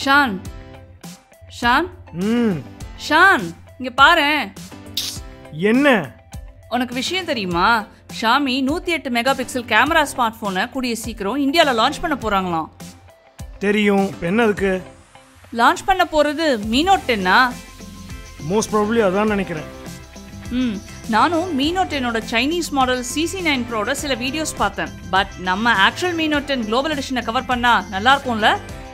Shawn Shawn ம் Shawn இங்க பாரேன் என்ன உனக்கு விஷயம் தெரியுமா ஷாமி நூற்றி எட்டு மெகா பிக்சல் கேமரா ஸ்மார்ட் ஃபோனை கூடிய சீக்கிரம் இந்தியாவில் லான்ச் பண்ண போகிறாங்களாம் தெரியும் இப்போ என்ன அதுக்கு லான்ச் பண்ண போகிறது மீனோட் டென்னா மோஸ்ட் ப்ராபப்ளி அதான் நினைக்கிறேன் ம் நானும் மீனோ டென்னோட சைனீஸ் மாடல் சிசி நைன் ப்ரோட சில வீடியோஸ் பார்த்தேன் பட் நம்ம ஆக்சுவல் மீனோ டென் குளோபல் எடிஷனை கவர் பண்ணா நல்லா இருக்கும்ல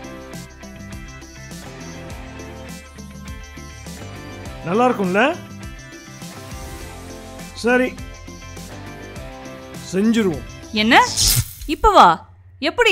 நல்லா இருக்கும்ல சரி செஞ்சிருவோம் என்ன இப்பவா எப்படி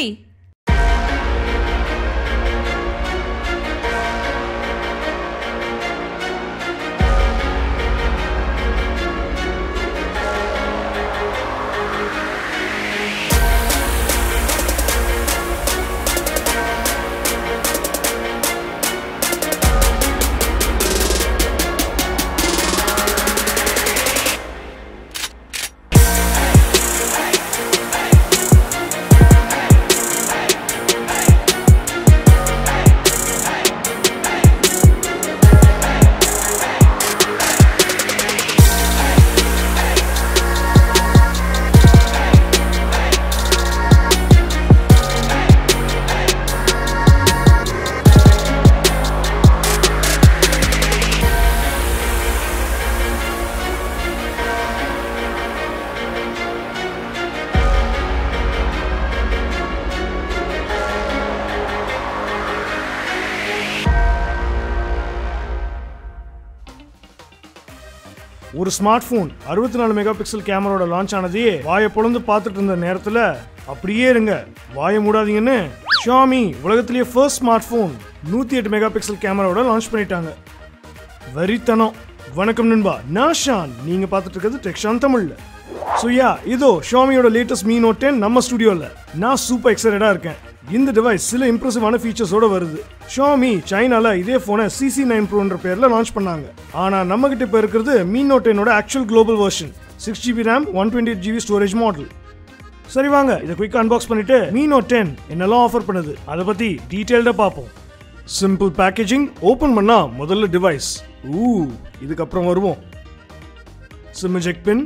ஒரு ஸ்மார்ட் ஃபோன் அறுபத்தி நாலு மெகா பிக்சல் கேமராவோட லான்ச் ஆனதையே வாயை பொழந்து பார்த்துட்டு இருந்த நேரத்தில் அப்படியே இருங்க வாயை மூடாதீங்கன்னு ஷாமி உலகத்திலேயே ஃபர்ஸ்ட் ஸ்மார்ட் ஃபோன் நூற்றி எட்டு மெகா பிக்சல் கேமராவோட லான்ச் பண்ணிட்டாங்க வெறித்தனம் வணக்கம் நண்பா நான் ஷான் நீங்க பார்த்துட்டு இருக்கிறது டெக்ஷான் தமிழ்ல ஸோ யா இதோ ஷாமியோட லேட்டஸ்ட் மீ நோட் டென் நம்ம ஸ்டுடியோவில் நான் சூப்பர் எக்ஸைட்டடாக இருக்கேன் இந்த டிவைஸ் சில இம்ப்ரெசிவான ஃபீச்சர்ஸோட வருது ஷாமி சைனால இதே ஃபோனை சிசி நைன் ப்ரோன்ற பேரில் லான்ச் பண்ணாங்க ஆனால் நம்ம கிட்ட இப்போ இருக்கிறது மீ நோட் டென்னோட actual global version six GB RAM one twenty eight GB storage model சரி வாங்க இதை குயிக் அன்பாக்ஸ் பண்ணிட்டு மீ நோட் டென் என்னெல்லாம் ஆஃபர் பண்ணுது அதை பத்தி டீட்டெயில்டாக பார்ப்போம் சிம்பிள் பேக்கேஜிங் ஓபன் பண்ணா முதல்ல டிவைஸ் ஊ இதுக்கப்புறம் வருவோம் SIM eject pin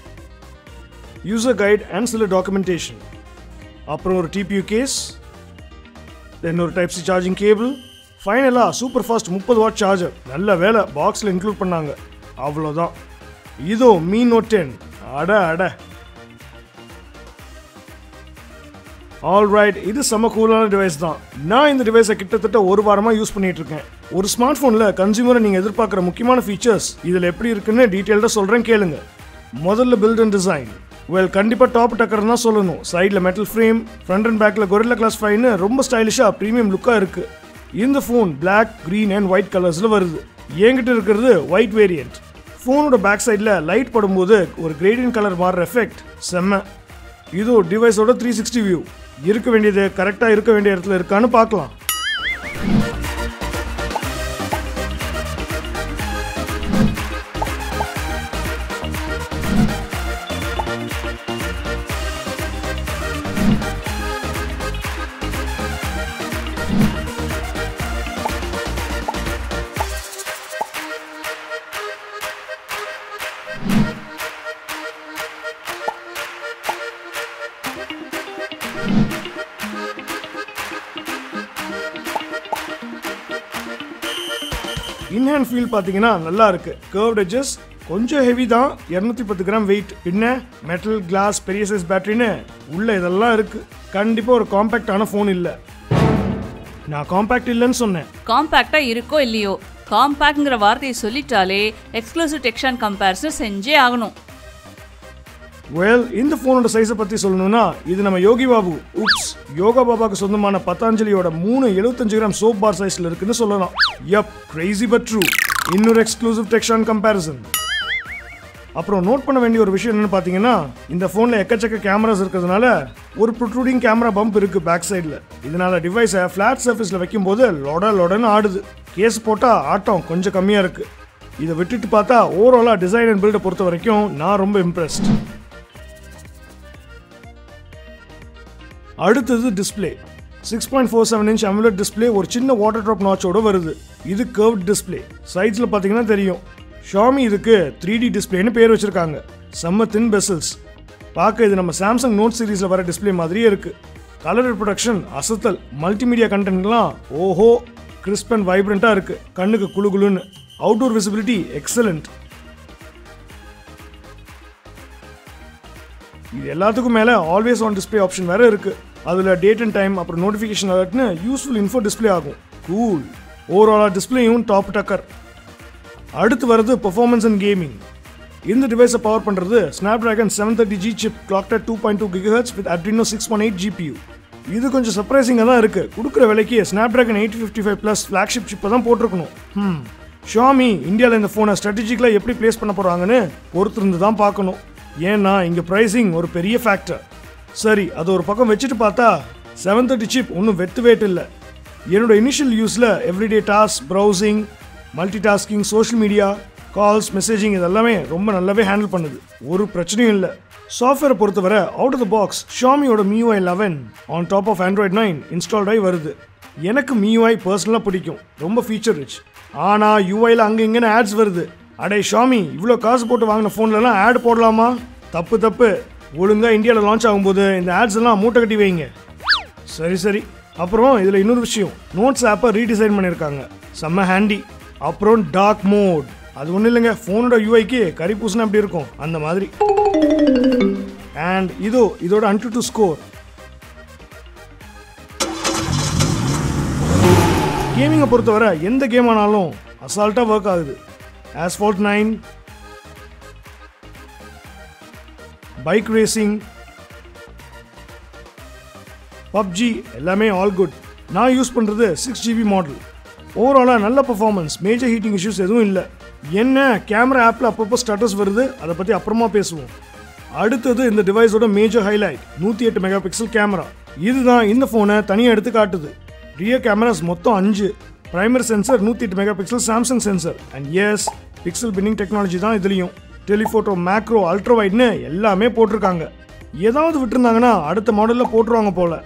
user guide and சில டாக்குமெண்டேஷன் அப்புறம் ஒரு டிபியூ கேஸ் தென் ஒரு டைப் சி சார்ஜிங் கேபிள் ஃபைனலாக சூப்பர் ஃபாஸ்ட் முப்பது வாட் சார்ஜர் நல்ல வேலை பாக்ஸில் இன்க்ளூட் பண்ணாங்க அவ்வளோதான் இதோ மீ நோட் டென் அட அட ஆல் ரைட் இது செம்ம கூலான டிவைஸ் தான் நான் இந்த டிவைஸை கிட்டத்தட்ட ஒரு வாரமாக யூஸ் பண்ணிட்டு இருக்கேன் ஒரு ஸ்மார்ட் ஃபோனில் கன்சியூமரை நீங்கள் எதிர்பார்க்குற முக்கியமான ஃபீச்சர்ஸ் இதில் எப்படி இருக்குன்னு டீட்டெயில்டாக சொல்கிறேன் கேளுங்க முதல்ல பில்ட் அண்ட் டிசைன் வெல் கண்டிப்பாக டாப் டக்கர் தான் சொல்லணும் சைடில் மெட்டல் ஃப்ரேம் ஃப்ரண்ட் அண்ட் பேக்கில் கொரில்லா கிளாஸ் ஃபைன்னு ரொம்ப ஸ்டைலிஷாக ப்ரீமியம் லுக்காக இருக்குது இந்த phone Black green and white கலர்ஸில் வருது என்கிட்ட இருக்கிறது ஒயிட் வேரியன்ட் ஃபோனோட பேக் சைடில் லைட் படும்போது ஒரு கிரேடியன் கலர் மாறுற எஃபெக்ட் செம்ம இதோ டிவைஸோட த்ரீ சிக்ஸ்டி வியூ இருக்க வேண்டியது கரெக்டாக இருக்க வேண்டிய இடத்துல இருக்கான்னு பார்க்கலாம் இன்ஹேண்ட் ஃபீல் பார்த்தீங்கன்னா நல்லா இருக்கு கர்வ்ட் எட்ஜஸ் கொஞ்சம் ஹெவி தான் இரநூத்தி பத்து கிராம் வெயிட் பின்ன மெட்டல் கிளாஸ் பெரிய சைஸ் பேட்டரின்னு உள்ள இதெல்லாம் இருக்கு கண்டிப்பாக ஒரு காம்பேக்டான ஃபோன் இல்லை நான் காம்பேக்ட் இல்லைன்னு சொன்னேன் காம்பேக்டா இருக்கோ இல்லையோ காம்பேக்ட்ங்கிற வார்த்தையை சொல்லிட்டாலே எக்ஸ்க்ளூசிவ் டெக்ஷன் கம்பேரிசன் செஞ்சே ஆகணும் வெல் இந்த ஃபோனோட சைஸை பற்றி சொல்லணும்னா இது நம்ம யோகி பாபு உப்ஸ் யோகா பாபாக்கு சொந்தமான பத்தாஞ்சலியோட மூணு எழுபத்தஞ்சு கிராம் சோப் பார் சைஸில் இருக்குன்னு சொல்லலாம் யப் கிரேசி பட் ட்ரூ இன்னொரு எக்ஸ்க்ளூசிவ் டெக்ஷான் கம்பேரிசன் அப்புறம் நோட் பண்ண வேண்டிய ஒரு விஷயம் என்னன்னு பார்த்தீங்கன்னா இந்த ஃபோனில் எக்கச்சக்க கேமராஸ் இருக்கிறதுனால ஒரு ப்ரொட்ரூடிங் கேமரா பம்ப் இருக்கு பேக் சைடில் இதனால டிவைஸை ஃப்ளாட் சர்ஃபேஸில் வைக்கும்போது லொட லொடன்னு ஆடுது கேஸ் போட்டால் ஆட்டம் கொஞ்சம் கம்மியாக இருக்கு இதை விட்டுட்டு பார்த்தா ஓவராலாக டிசைன் அண்ட் பில்டை பொறுத்த வரைக்கும் நான் ரொம்ப இம்ப்ரெஸ்ட் அடுத்தது display six point four seven inch AMOLED display ஒரு சின்ன வாட்டர் ட்ராப் நாச்சோட வருது இது கர்வ் டிஸ்பிளே சைட்ஸில் பார்த்தீங்கன்னா தெரியும் ஷாமி இதுக்கு த்ரீ டி டிஸ்பிளேன்னு பேர் வச்சிருக்காங்க செம்ம தின் பெசல்ஸ் பார்க்க இது நம்ம சாம்சங் நோட் சீரீஸில் வர டிஸ்பிளே மாதிரியே இருக்கு கலர் ரிப்ரொடக்ஷன் அசத்தல் மல்டிமீடியா கண்டென்ட்லாம் ஓஹோ கிறிஸ்ப் அண்ட் வைப்ரண்ட்டாக இருக்கு கண்ணுக்கு குளு குளுன்னு அவுட்டோர் விசிபிலிட்டி எக்ஸலண்ட் இது எல்லாத்துக்கும் மேலே ஆல்வேஸ் ஆன் டிஸ்பிளே ஆப்ஷன் வேற இருக்கு அதில் டேட் அண்ட் டைம் அப்புறம் நோட்டிஃபிகேஷன் அலர்ட்னு யூஸ்ஃபுல் இன்ஃபோ டிஸ்பிளே ஆகும் கூல் ஓவராலாக டிஸ்பிளேயும் டாப் டக்கர் அடுத்து வருது பெர்ஃபார்மன்ஸ் அண்ட் கேமிங் இந்த டிவைஸை பவர் பண்ணுறது Snapdragon seven thirty G chip clocked at two point two gigahertz with Adreno six one eight GPU இது கொஞ்சம் சர்ப்ரைசிங்காக தான் இருக்குது கொடுக்குற விலைக்கு Snapdragon eight fifty five plus flagship சிப்பை தான் போட்டிருக்கணும் ம் ஷாமி இந்தியாவில் இந்த ஃபோனை ஸ்ட்ராட்டஜிக்கலாக எப்படி ப்ளேஸ் பண்ண போகிறாங்கன்னு பொறுத்திருந்து தான் பார்க்கணும் ஏன்னா இங்கே ப்ரைஸிங் ஒரு பெரிய ஃபேக்டர் சரி அது ஒரு பக்கம் வச்சுட்டு பார்த்தா செவன் தேர்ட்டி சிப் ஒன்றும் வெட்டு வேட்டு இல்லை என்னோட இனிஷியல் யூஸில் everyday task browsing multitasking social media calls messaging இதெல்லாமே ரொம்ப நல்லாவே ஹேண்டில் பண்ணுது ஒரு பிரச்சனையும் இல்லை சாஃப்ட்வேரை பொறுத்தவரை அவுட் ஆஃப் த பாக்ஸ் ஷாமியோட MIUI eleven on top of Android nine installed ஆகி வருது எனக்கு மியூஐ பர்சனலாக பிடிக்கும் ரொம்ப ஃபீச்சர் ரிச் ஆனால் யூஐயில் அங்கே இங்கேன்னு ஆட்ஸ் வருது அடே ஷாமி இவ்வளோ காசு போட்டு வாங்கின ஃபோன்லலாம் ஆட் போடலாமா தப்பு தப்பு ஒழுங்காக இந்தியாவில் லான்ச் ஆகும்போது இந்த ஆட்ஸ் எல்லாம் மூட்டை கட்டி வைங்க சரி சரி அப்புறம் இதில் இன்னொரு விஷயம் நோட்ஸ் ஆப்பை ரீடிசைன் பண்ணியிருக்காங்க செம்ம ஹேண்டி அப்புறம் டார்க் மோட் அது ஒன்றும் இல்லைங்க ஃபோனோட யூஐக்கு கறி பூசினா எப்படி இருக்கும் அந்த மாதிரி அண்ட் இதோ இதோட அன்டு டு ஸ்கோர் கேமிங்கை பொறுத்தவரை எந்த கேம் ஆனாலும் அசால்ட்டாக ஒர்க் ஆகுது Asphalt nine bike racing PUBG எல்லாமே ஆல் குட் நான் யூஸ் பண்ணுறது சிக்ஸ் ஜிபி மாடல் ஓவராலாக நல்ல பர்ஃபார்மன்ஸ் மேஜர் ஹீட்டிங் இஷ்யூஸ் எதுவும் இல்லை என்ன கேமரா ஆப்பில் அப்பப்போ ஸ்டேட்டஸ் வருது அதை பற்றி அப்புறமா பேசுவோம் அடுத்தது இந்த டிவைஸோட மேஜர் ஹைலைட் நூற்றி எட்டு மெகா பிக்சல் கேமரா இதுதான் இந்த ஃபோனை தனியாக எடுத்து காட்டுது ரியர் கேமராஸ் மொத்தம் அஞ்சு பிரைமரி சென்சர் நூற்றி எட்டு megapixel Samsung sensor and yes pixel binning technology தான் இதுலேயும் டெலிஃபோட்டோ மேக்ரோ அல்ட்ரா வைட்னு எல்லாமே போட்டிருக்காங்க ஏதாவது விட்டுருந்தாங்கன்னா அடுத்த மாடலில் போட்டுருவாங்க போல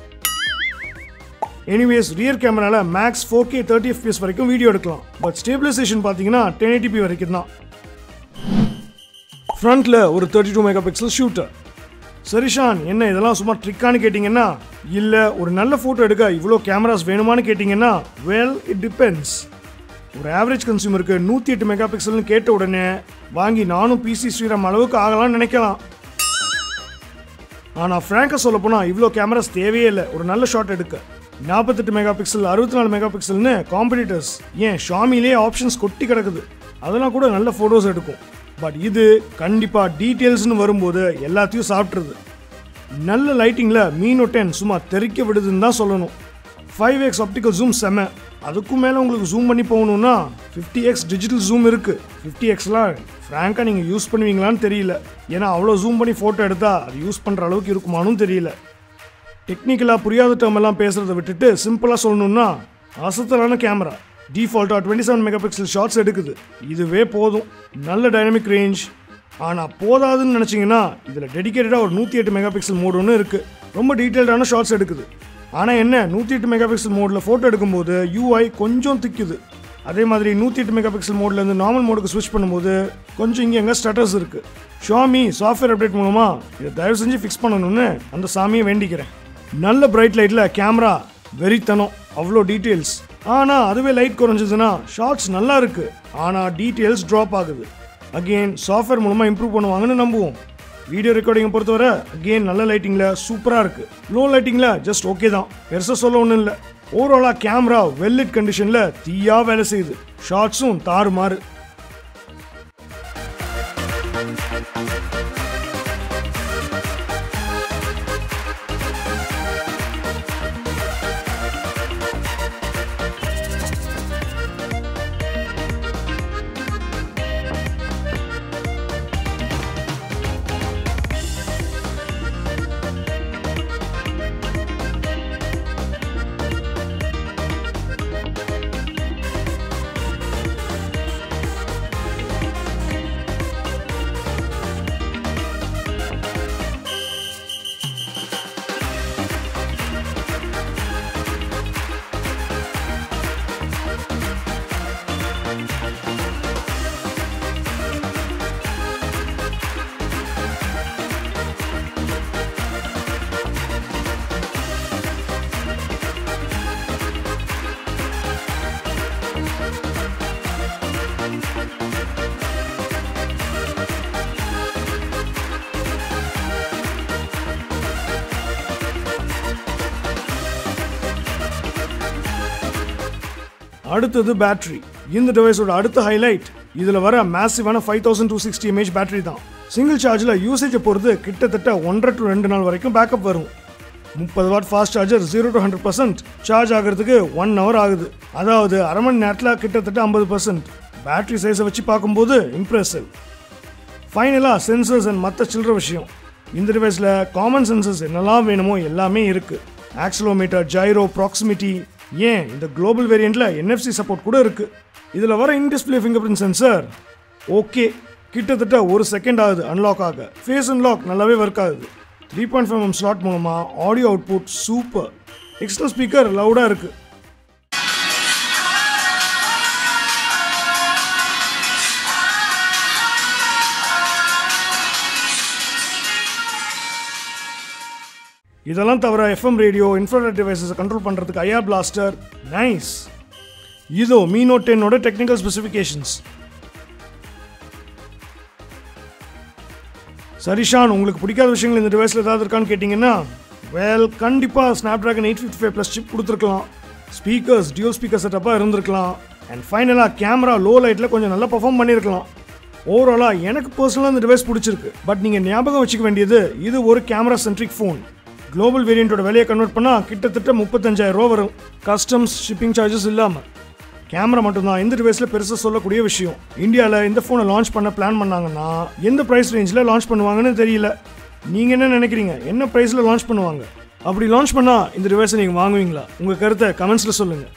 எனிவேஸ் ரியர் கேமரால max four K thirty FPS வரைக்கும் வீடியோ எடுக்கலாம் பட் ஸ்டேபிளைசேஷன் பார்த்தீங்கன்னா டென் எயிட்டிபி வரைக்கும் தான் ஃப்ரண்ட்ல ஒரு thirty two megapixel shooter சரிஷான் என்ன இதெல்லாம் சும்மா ட்ரிக்கான்னு கேட்டிங்கன்னா இல்லை ஒரு நல்ல ஃபோட்டோ எடுக்க இவ்வளோ கேமராஸ் வேணுமான்னு கேட்டிங்கன்னா வெல் இட் டிபெண்ட்ஸ் ஒரு ஆவரேஜ் கன்சியூமருக்கு நூற்றி எட்டு மெகா பிக்சல்னு கேட்ட உடனே வாங்கி நானும் பிசி ஸ்ரீராம் அளவுக்கு ஆகலாம்னு நினைக்கலாம் ஆனால் ஃப்ராங்காக சொல்ல போனால் இவ்வளோ கேமராஸ் தேவையே இல்லை ஒரு நல்ல ஷாட் எடுக்க நாற்பத்தெட்டு மெகா பிக்சல் அறுபத்தி நாலு மெகா பிக்சல்னு காம்படிட்டர்ஸ் ஏன் ஷாமிலே ஆப்ஷன்ஸ் கொட்டி கிடக்குது அதெல்லாம் கூட நல்ல ஃபோட்டோஸ் எடுக்கும் பட் இது கண்டிப்பாக டீட்டெயில்ஸ்னு வரும்போது எல்லாத்தையும் சாப்பிட்ருது நல்ல லைட்டிங்கில் மீனோ டென் சும்மா தெறிக்க விடுதுன்னு தான் சொல்லணும் ஃபைவ் எக்ஸ் ஆப்டிக்கல் ஜூம் செம அதுக்கும் மேலே உங்களுக்கு ஜூம் பண்ணி போகணுன்னா ஃபிஃப்டி எக்ஸ் டிஜிட்டல் ஜூம் இருக்குது ஃபிஃப்டி எக்ஸ்லாம் ஃப்ராங்காக நீங்கள் யூஸ் பண்ணுவீங்களான்னு தெரியல ஏன்னா அவ்வளோ ஜூம் பண்ணி ஃபோட்டோ எடுத்தால் அது யூஸ் பண்ணுற அளவுக்கு இருக்குமானும் தெரியல டெக்னிக்கலாக புரியாத டேர்ம் எல்லாம் பேசுகிறத விட்டுட்டு சிம்பிளாக சொல்லணும்னா அசத்தலான கேமரா டிஃபால்ட்டாக twenty seven megapixel shots எடுக்குது இதுவே போதும் நல்ல டைனமிக் ரேஞ்ச் ஆனால் போதாதுன்னு நினச்சிங்கன்னா இதில் டெடிகேட்டடாக ஒரு நூற்றி எட்டு மெகா பிக்சல் மோடு ஒன்று இருக்குது ரொம்ப டீட்டெயில்டான ஷார்ட்ஸ் எடுக்குது ஆனால் என்ன நூற்றி எட்டு மெகா பிக்சல் மோடில் ஃபோட்டோ எடுக்கும்போது யூஐ கொஞ்சம் திக்குது அதே மாதிரி நூற்றி எட்டு மெகா பிக்சல் மோட்லேருந்து நார்மல் மோடுக்கு ஸ்விட்ச் பண்ணும்போது கொஞ்சம் இங்கே எங்கே ஸ்டேட்டஸ் இருக்குது ஷாமி சாஃப்ட்வேர் அப்டேட் மூலமாக இதை தயவு செஞ்சு ஃபிக்ஸ் பண்ணணும்னு அந்த சாமியை வேண்டிக்கிறேன் நல்ல பிரைட் லைட்டில் கேமரா வெறித்தனம் அவ்வளோ டீட்டெயில்ஸ் ஆனால் அதுவே லைட் குறைஞ்சதுன்னா ஷார்ட்ஸ் நல்லா இருக்கு ஆனால் டீட்டெயில்ஸ் ட்ராப் ஆகுது அகெயின் சாஃப்ட்வேர் மூலமாக இம்ப்ரூவ் பண்ணுவாங்கன்னு நம்புவோம் வீடியோ ரெக்கார்டிங்கை பொறுத்தவரை அகெயின் நல்ல லைட்டிங்கில் சூப்பராக இருக்குது லோ லைட்டிங்கில் ஜஸ்ட் ஓகே தான் பெருசாக சொல்ல ஒன்றும் இல்லை ஓவராலாக கேமரா வெல்லிட் கண்டிஷனில் தீயா வேலை செய்யுது ஷார்ட்ஸும் தாறுமாறு அடுத்தது பேட்டரி இந்த டிவைஸோட அடுத்த ஹைலைட் இதுல வர மேசிவான five thousand two sixty mAh battery தான் சிங்கிள் சார்ஜில் யூசேஜை பொறுத்து கிட்டத்தட்ட ஒன்றரை டு ரெண்டு நாள் வரைக்கும் பேக்கப் வரும் முப்பது watt fast charger zero to hundred percent charge ஆகிறதுக்கு ஒன் ஹவர் ஆகுது அதாவது அரை மணி நேரத்தில் கிட்டத்தட்ட ஐம்பது பர்சன்ட் பேட்டரி சைஸை வச்சு பார்க்கும்போது இம்ப்ரெசிவ் ஃபைனலாக சென்சர்ஸ் அண்ட் மற்ற சில்லற விஷயம் இந்த டிவைஸில் காமன் சென்சர்ஸ் என்னெல்லாம் வேணுமோ எல்லாமே இருக்குது ஆக்சிலோமீட்டர் ஜைரோ ப்ராக்சிமிட்டி ஏன் இந்த குளோபல் வேரியண்ட்டில் என்எஃப்சி சப்போர்ட் கூட இருக்குது இதில் வர in display fingerprint sensor okay கிட்டத்தட்ட ஒரு செகண்ட் ஆகுது அன்லாக் ஆக ஃபேஸ் அன்லாக் நல்லாவே ஒர்க் ஆகுது three point five M slot மூலமாக audio output super external speaker லவுடாக இருக்குது இதெல்லாம் தவிர எஃப்எம் ரேடியோ இன்ஃப்ராரெட் டிவைசஸை கண்ட்ரோல் பண்ணுறதுக்கு ஐஆர் பிளாஸ்டர் நைஸ் இதோ மீனோ டென்னோட டெக்னிக்கல் ஸ்பெசிஃபிகேஷன்ஸ் சரிஷான் உங்களுக்கு பிடிக்காத விஷயங்கள் இந்த டிவைஸில் ஏதாவது இருக்கான்னு கேட்டிங்கன்னா வெல் கண்டிப்பாக Snapdragon eight fifty five plus chip கொடுத்துருக்கலாம் ஸ்பீக்கர்ஸ் டியோ ஸ்பீக்கர் செட்டப்பாக இருந்திருக்கலாம் அண்ட் ஃபைனலாக கேமரா லோ லைட்டில் கொஞ்சம் நல்லா பர்ஃபார்ம் பண்ணியிருக்கலாம் ஓவராலாக எனக்கு பர்சனலாக இந்த டிவைஸ் பிடிச்சிருக்கு பட் நீங்கள் ஞாபகம் வச்சுக்க வேண்டியது இது ஒரு கேமரா சென்ட்ரிக் ஃபோன் குளோபல் வேரியண்ட்டோட விலையை கன்வெர்ட் பண்ணால் கிட்டத்தட்ட முப்பத்தஞ்சாயிரம் ரூபா வரும் கஸ்டம்ஸ் ஷிப்பிங் சார்ஜஸ் இல்லாமல் கேமரா மட்டும்தான் இந்த டிவைஸில் பெருசாக சொல்லக்கூடிய விஷயம் இந்தியாவில் இந்த ஃபோனை லான்ச் பண்ண பிளான் பண்ணாங்கன்னா எந்த ப்ரைஸ் ரேஞ்சில் லான்ச் பண்ணுவாங்கன்னு தெரியல நீங்கள் என்ன நினைக்கிறீங்க என்ன ப்ரைஸில் லான்ச் பண்ணுவாங்க அப்படி லான்ச் பண்ணால் இந்த டிவைஸை நீங்கள் வாங்குவீங்களா உங்கள் கருத்தை கமெண்ட்ஸில் சொல்லுங்கள்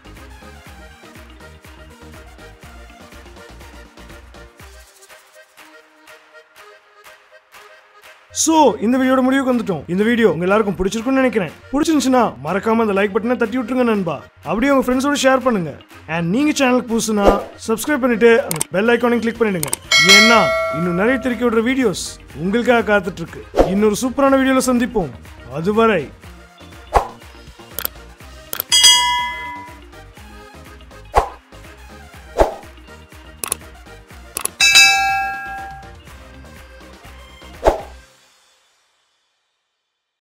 ஸோ இந்த வீடியோட முடிவுக்கு வந்துட்டோம் இந்த வீடியோ உங்க எல்லாருக்கும் பிடிச்சிருக்கும்னு நினைக்கிறேன் பிடிச்சிருந்துச்சுன்னா மறக்காம அந்த லைக் பட்டனை தட்டி விட்டுருங்க நண்பா அப்படியே உங்க ஃப்ரெண்ட்ஸோட ஷேர் பண்ணுங்க அண்ட் நீங்க சேனலுக்கு புதுசுனா சப்ஸ்கிரைப் பண்ணிட்டு அந்த பெல் ஐக்கானையும் கிளிக் பண்ணிடுங்க ஏன்னா இன்னும் நிறைய தெரிக்க விடுற வீடியோஸ் உங்களுக்காக காத்துட்டு இருக்கு இன்னொரு சூப்பரான வீடியோல சந்திப்போம் அதுவரை